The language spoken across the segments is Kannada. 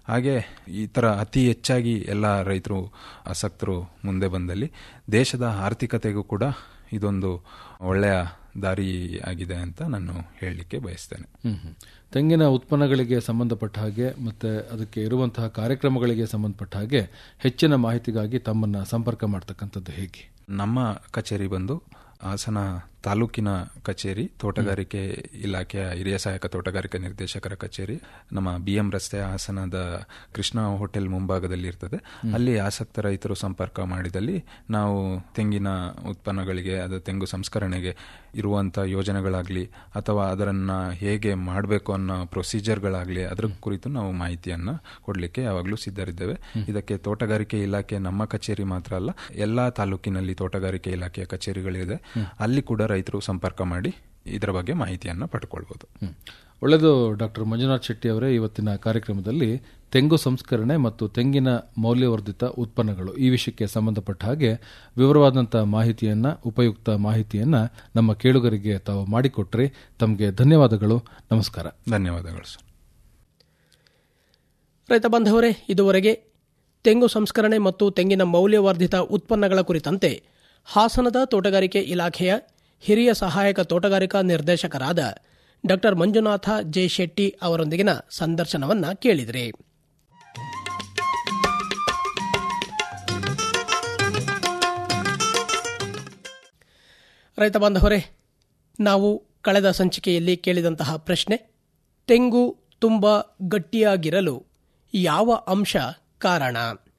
ಹಾಗೆ ಈ ಥರ ಅತಿ ಹೆಚ್ಚಾಗಿ ಎಲ್ಲ ರೈತರು ಆಸಕ್ತರು ಮುಂದೆ ಬಂದಲ್ಲಿ ದೇಶದ ಆರ್ಥಿಕತೆಗೂ ಕೂಡ ಇದೊಂದು ಒಳ್ಳೆಯ ದಾರಿ ಆಗಿದೆ ಅಂತ ನಾನು ಹೇಳಲಿಕ್ಕೆ ಬಯಸ್ತೇನೆ ಹ್ಮ್ ಹ್ಮ್. ತೆಂಗಿನ ಉತ್ಪನ್ನಗಳಿಗೆ ಸಂಬಂಧಪಟ್ಟ ಹಾಗೆ ಮತ್ತೆ ಅದಕ್ಕೆ ಇರುವಂತಹ ಕಾರ್ಯಕ್ರಮಗಳಿಗೆ ಸಂಬಂಧಪಟ್ಟ ಹಾಗೆ ಹೆಚ್ಚಿನ ಮಾಹಿತಿಗಾಗಿ ತಮ್ಮನ್ನ ಸಂಪರ್ಕ ಮಾಡ್ತಕ್ಕಂಥದ್ದು ಹೇಗೆ ನಮ್ಮ ಕಚೇರಿ ಬಂದು ಹಾಸನ ತಾಲೂಕಿನ ಕಚೇರಿ ತೋಟಗಾರಿಕೆ ಇಲಾಖೆಯ ಹಿರಿಯ ಸಹಾಯಕ ತೋಟಗಾರಿಕಾ ನಿರ್ದೇಶಕರ ಕಚೇರಿ ನಮ್ಮ ಬಿ ಎಂ ರಸ್ತೆ ಹಾಸನದ ಕೃಷ್ಣ ಹೋಟೆಲ್ ಮುಂಭಾಗದಲ್ಲಿ ಇರ್ತದೆ ಅಲ್ಲಿ ಆಸಕ್ತ ರೈತರು ಸಂಪರ್ಕ ಮಾಡಿದಲ್ಲಿ ನಾವು ತೆಂಗಿನ ಉತ್ಪನ್ನಗಳಿಗೆ ಅದು ತೆಂಗು ಸಂಸ್ಕರಣೆಗೆ ಇರುವಂತ ಯೋಜನೆಗಳಾಗ್ಲಿ ಅಥವಾ ಅದರನ್ನ ಹೇಗೆ ಮಾಡಬೇಕು ಅನ್ನೋ ಪ್ರೊಸೀಜರ್ಗಳಾಗ್ಲಿ ಅದರ ಕುರಿತು ನಾವು ಮಾಹಿತಿಯನ್ನ ಕೊಡಲಿಕ್ಕೆ ಯಾವಾಗಲೂ ಸಿದ್ಧರಿದ್ದೇವೆ ಇದಕ್ಕೆ ತೋಟಗಾರಿಕೆ ಇಲಾಖೆ ನಮ್ಮ ಕಚೇರಿ ಮಾತ್ರ ಅಲ್ಲ ಎಲ್ಲಾ ತಾಲೂಕಿನಲ್ಲಿ ತೋಟಗಾರಿಕೆ ಇಲಾಖೆಯ ಕಚೇರಿಗಳಿದೆ ಅಲ್ಲಿ ಕೂಡ ರೈತರು ಸಂಪರ್ಕ ಮಾಡಿ ಇದರ ಬಗ್ಗೆ ಮಾಹಿತಿಯನ್ನ ಪಡ್ಕೊಳ್ಬಹುದು ಹ್ಮ್. ಒಳ್ಳೆಯದು ಡಾಕ್ಟರ್ ಮಂಜುನಾಥ್ ಶೆಟ್ಟಿ ಅವರೇ ಇವತ್ತಿನ ಕಾರ್ಯಕ್ರಮದಲ್ಲಿ ತೆಂಗು ಸಂಸ್ಕರಣೆ ಮತ್ತು ತೆಂಗಿನ ಮೌಲ್ಯವರ್ಧಿತ ಉತ್ಪನ್ನಗಳು ಈ ವಿಷಯಕ್ಕೆ ಸಂಬಂಧಪಟ್ಟ ಹಾಗೆ ವಿವರವಾದಂತಹ ಮಾಹಿತಿಯನ್ನ ಉಪಯುಕ್ತ ಮಾಹಿತಿಯನ್ನ ನಮ್ಮ ಕೇಳುಗರಿಗೆ ತಾವು ಮಾಡಿಕೊಟ್ರಿ ತಮಗೆ ಧನ್ಯವಾದಗಳು ನಮಸ್ಕಾರ ಧನ್ಯವಾದಗಳು ಸರ್ ರೈತ ಬಾಂಧವರೇ ಇದುವರೆಗೆ ತೆಂಗು ಸಂಸ್ಕರಣೆ ಮತ್ತು ತೆಂಗಿನ ಮೌಲ್ಯವರ್ಧಿತ ಉತ್ಪನ್ನಗಳ ಕುರಿತಂತೆ ಹಾಸನದ ತೋಟಗಾರಿಕೆ ಇಲಾಖೆಯ ಹಿರಿಯ ಸಹಾಯಕ ತೋಟಗಾರಿಕಾ ನಿರ್ದೇಶಕರಾದ ಡಾ ಮಂಜುನಾಥ ಜೆ ಶೆಟ್ಟಿ ಅವರೊಂದಿಗಿನ ಸಂದರ್ಶನವನ್ನ ಕೇಳಿದಿರಿ ರೈತ ಬಾಂಧವರೇ ನಾವು ಕಳೆದ ಸಂಚಿಕೆಯಲ್ಲಿ ಕೇಳಿದಂತಹ ಪ್ರಶ್ನೆ ತೆಂಗು ತುಂಬ ಗಟ್ಟಿಯಾಗಿರಲು ಯಾವ ಅಂಶ ಕಾರಣ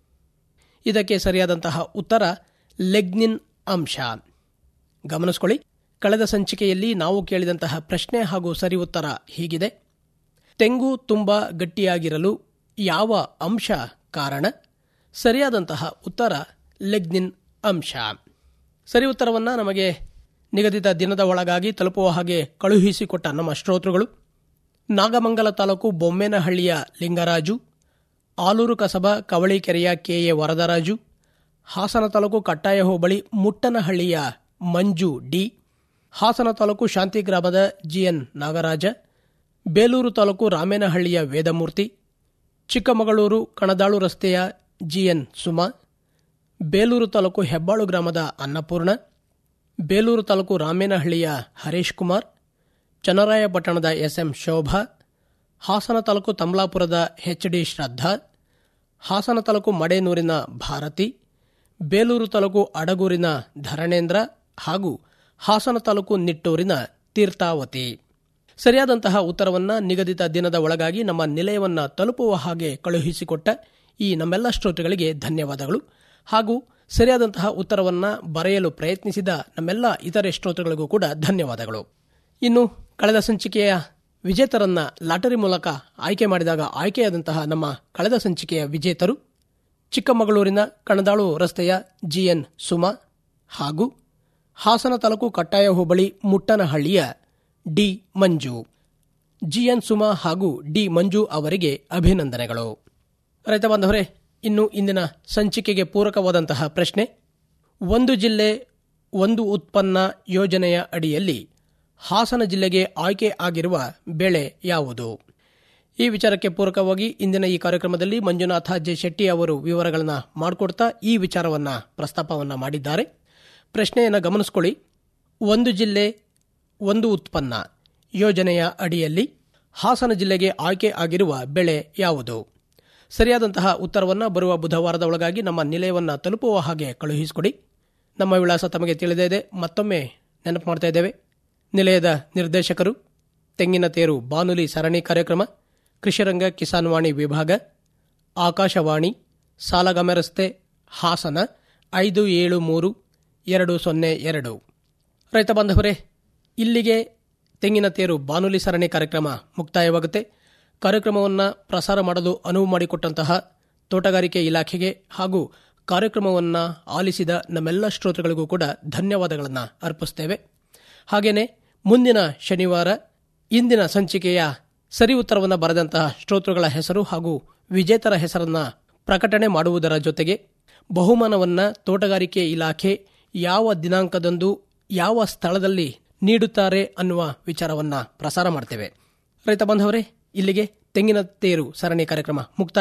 ಇದಕ್ಕೆ ಸರಿಯಾದಂತಹ ಉತ್ತರ ಲೆಗ್ನಿನ್ ಅಂಶ ಗಮನಿಸಿಕೊಳ್ಳಿ ಕಳೆದ ಸಂಚಿಕೆಯಲ್ಲಿ ನಾವು ಕೇಳಿದಂತಹ ಪ್ರಶ್ನೆ ಹಾಗೂ ಸರಿ ಉತ್ತರ ಹೀಗಿದೆ ತೆಂಗು ತುಂಬ ಗಟ್ಟಿಯಾಗಿರಲು ಯಾವ ಅಂಶ ಕಾರಣ ಸರಿಯಾದಂತಹ ಉತ್ತರ ಲೆಗ್ನಿನ್ ಅಂಶ ಸರಿ ಉತ್ತರವನ್ನ ನಮಗೆ ನಿಗದಿತ ದಿನದ ಒಳಗಾಗಿ ತಲುಪುವ ಹಾಗೆ ಕಳುಹಿಸಿಕೊಟ್ಟ ನಮ್ಮ ಶ್ರೋತೃಗಳು ನಾಗಮಂಗಲ ತಾಲೂಕು ಬೊಮ್ಮೇನಹಳ್ಳಿಯ ಲಿಂಗರಾಜು ಆಲೂರು ಕಸಬಾ ಕವಳಿಕೆರೆಯ ಕೆಎ ವರದರಾಜು ಹಾಸನ ತಾಲೂಕು ಕಟ್ಟಾಯ ಹೋಬಳಿ ಮುಟ್ಟನಹಳ್ಳಿಯ ಮಂಜು ಡಿ ಹಾಸನ ತಾಲೂಕು ಶಾಂತಿ ಗ್ರಾಮದ ಜಿಎನ್ ನಾಗರಾಜ ಬೇಲೂರು ತಾಲೂಕು ರಾಮೇನಹಳ್ಳಿಯ ವೇದಮೂರ್ತಿ ಚಿಕ್ಕಮಗಳೂರು ಕಣದಾಳು ರಸ್ತೆಯ ಜಿಎನ್ ಸುಮಾ ಬೇಲೂರು ತಾಲೂಕು ಹೆಬ್ಬಾಳು ಗ್ರಾಮದ ಅನ್ನಪೂರ್ಣ ಬೇಲೂರು ತಾಲೂಕು ರಾಮೇನಹಳ್ಳಿಯ ಹರೀಶ್ ಕುಮಾರ್ ಚನ್ನರಾಯಪಟ್ಟಣದ ಎಸ್ಎಂ ಶೋಭಾ ಹಾಸನ ತಾಲೂಕು ತಮ್ಲಾಪುರದ ಎಚ್ ಡಿ ಶ್ರದ್ಧಾ ಹಾಸನ ತಾಲೂಕು ಮಡೇನೂರಿನ ಭಾರತಿ ಬೇಲೂರು ತಾಲೂಕು ಅಡಗೂರಿನ ಧರಣೇಂದ್ರ ಹಾಗೂ ಹಾಸನ ತಾಲೂಕು ನಿಟ್ಟೂರಿನ ತೀರ್ಥಾವತಿ ಸರಿಯಾದಂತಹ ಉತ್ತರವನ್ನ ನಿಗದಿತ ದಿನದ ಒಳಗಾಗಿ ನಮ್ಮ ನಿಲಯವನ್ನ ತಲುಪುವ ಹಾಗೆ ಕಳುಹಿಸಿಕೊಟ್ಟ ಈ ನಮ್ಮೆಲ್ಲ ಶ್ರೋತೃಗಳಿಗೆ ಧನ್ಯವಾದಗಳು ಹಾಗೂ ಸರಿಯಾದಂತಹ ಉತ್ತರವನ್ನ ಬರೆಯಲು ಪ್ರಯತ್ನಿಸಿದ ನಮ್ಮೆಲ್ಲ ಇತರೆ ಶ್ರೋತೃಗಳಿಗೂ ಕೂಡ ಧನ್ಯವಾದಗಳು ಇನ್ನು ಕಳೆದ ಸಂಚಿಕೆಯ ವಿಜೇತರನ್ನ ಲಾಟರಿ ಮೂಲಕ ಆಯ್ಕೆ ಮಾಡಿದಾಗ ಆಯ್ಕೆಯಾದಂತಹ ನಮ್ಮ ಕಳೆದ ಸಂಚಿಕೆಯ ವಿಜೇತರು ಚಿಕ್ಕಮಗಳೂರಿನ ಕಣದಾಳು ರಸ್ತೆಯ ಜಿಎನ್ ಸುಮಾ ಹಾಗೂ ಹಾಸನ ತಾಲೂಕು ಕಟ್ಟಾಯ ಹೋಬಳಿ ಮುಟ್ಟನಹಳ್ಳಿಯ ಡಿ ಮಂಜು ಜಿಎನ್ ಸುಮಾ ಹಾಗೂ ಡಿ ಮಂಜು ಅವರಿಗೆ ಅಭಿನಂದನೆಗಳು ರೈತ ಬಾಂಧವರೇ ಇನ್ನು ಇಂದಿನ ಸಂಚಿಕೆಗೆ ಪೂರಕವಾದಂತಹ ಪ್ರಶ್ನೆ ಒಂದು ಜಿಲ್ಲೆ ಒಂದು ಉತ್ಪನ್ನ ಯೋಜನೆಯ ಅಡಿಯಲ್ಲಿ ಹಾಸನ ಜಿಲ್ಲೆಗೆ ಆಯ್ಕೆ ಆಗಿರುವ ಬೆಳೆ ಯಾವುದು ಈ ವಿಚಾರಕ್ಕೆ ಪೂರಕವಾಗಿ ಇಂದಿನ ಈ ಕಾರ್ಯಕ್ರಮದಲ್ಲಿ ಮಂಜುನಾಥ ಜೆ ಶೆಟ್ಟಿ ಅವರು ವಿವರಗಳನ್ನು ಮಾಡಿಕೊಡ್ತಾ ಈ ವಿಚಾರವನ್ನ ಪ್ರಸ್ತಾಪವನ್ನ ಮಾಡಿದ್ದಾರೆ ಪ್ರಶ್ನೆಯನ್ನು ಗಮನಿಸಿಕೊಳ್ಳಿ ಒಂದು ಜಿಲ್ಲೆ ಒಂದು ಉತ್ಪನ್ನ ಯೋಜನೆಯ ಅಡಿಯಲ್ಲಿ ಹಾಸನ ಜಿಲ್ಲೆಗೆ ಆಯ್ಕೆ ಆಗಿರುವ ಬೆಳೆ ಯಾವುದು ಸರಿಯಾದಂತಹ ಉತ್ತರವನ್ನು ಬರುವ ಬುಧವಾರದ ಒಳಗಾಗಿ ನಮ್ಮ ನಿಲಯವನ್ನ ತಲುಪುವ ಹಾಗೆ ಕಳುಹಿಸಿಕೊಡಿ ನಮ್ಮ ವಿಳಾಸ ತಮಗೆ ತಿಳಿದೇ ಇದೆ ಮತ್ತೊಮ್ಮೆ ನೆನಪು ಮಾಡ್ತಾ ಇದ್ದೇವೆ ನಿಲಯದ ನಿರ್ದೇಶಕರು ತೆಂಗಿನ ತೇರು ಬಾನುಲಿ ಸರಣಿ ಕಾರ್ಯಕ್ರಮ ಕೃಷಿರಂಗ ಕಿಸಾನ್ ವಾಣಿ ವಿಭಾಗ ಆಕಾಶವಾಣಿ ಸಾಲಗಮೆ ರಸ್ತೆ ಹಾಸನ ಐದು ಏಳು ಮೂರು ಎರಡು ಸೊನ್ನೆ ಎರಡು ರೈತ ಬಾಂಧವರೇ ಇಲ್ಲಿಗೆ ತೆಂಗಿನ ತೇರು ಬಾನುಲಿ ಸರಣಿ ಕಾರ್ಯಕ್ರಮ ಮುಕ್ತಾಯವಾಗುತ್ತೆ ಕಾರ್ಯಕ್ರಮವನ್ನು ಪ್ರಸಾರ ಮಾಡಲು ಅನುವು ಮಾಡಿಕೊಟ್ಟಂತಹ ತೋಟಗಾರಿಕೆ ಇಲಾಖೆಗೆ ಹಾಗೂ ಕಾರ್ಯಕ್ರಮವನ್ನು ಆಲಿಸಿದ ನಮ್ಮೆಲ್ಲ ಶ್ರೋತೃಗಳಿಗೂ ಕೂಡ ಧನ್ಯವಾದಗಳನ್ನು ಅರ್ಪಿಸ್ತೇವೆ ಹಾಗೆಯೇ ಮುಂದಿನ ಶನಿವಾರ ಇಂದಿನ ಸಂಚಿಕೆಯ ಸರಿ ಉತ್ತರವನ್ನು ಬರೆದಂತಹ ಶ್ರೋತೃಗಳ ಹೆಸರು ಹಾಗೂ ವಿಜೇತರ ಹೆಸರನ್ನ ಪ್ರಕಟಣೆ ಮಾಡುವುದರ ಜೊತೆಗೆ ಬಹುಮಾನವನ್ನ ತೋಟಗಾರಿಕೆ ಇಲಾಖೆ ಯಾವ ದಿನಾಂಕದಂದು ಯಾವ ಸ್ಥಳದಲ್ಲಿ ನೀಡುತ್ತಾರೆ ಅನ್ನುವ ವಿಚಾರವನ್ನ ಪ್ರಸಾರ ಮಾಡ್ತೇವೆ ರೈತ ಬಾಂಧವರೇ ಇಲ್ಲಿಗೆ ತೆಂಗಿನ ತೇರು ಸರಣಿ ಕಾರ್ಯಕ್ರಮ ಮುಕ್ತಾಯ